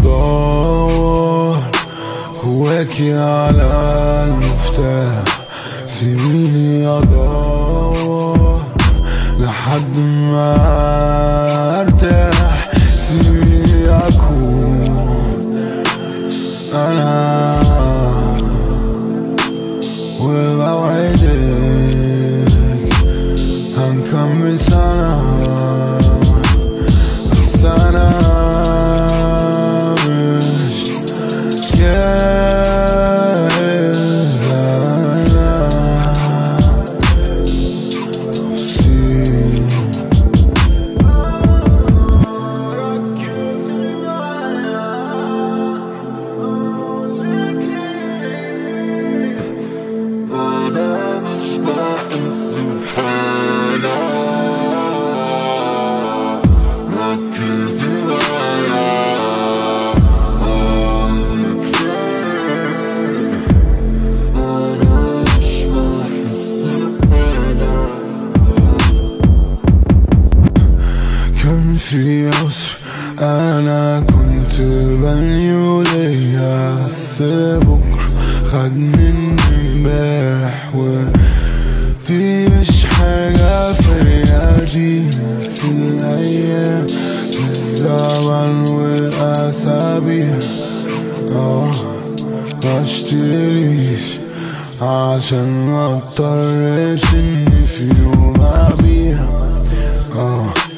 ادور جواكي على المفتاح سيبيني ادور لحد ما ارتاح سيبيني اكون انا وبوعدك هنكمل سنة بس أنا مش جاهز أنا نفسي أنا مش ناقص الحالة ركز معايا أقولك ليه أنا مش بحس بحالة كان في عسر انا كنت بني ليا بس بكره خد مني امبارح ودي مش حاجة فيا دي في الايام في الزمن والاسابيع اه بشتريش عشان ما اضطرش اني في يوم ابيع اه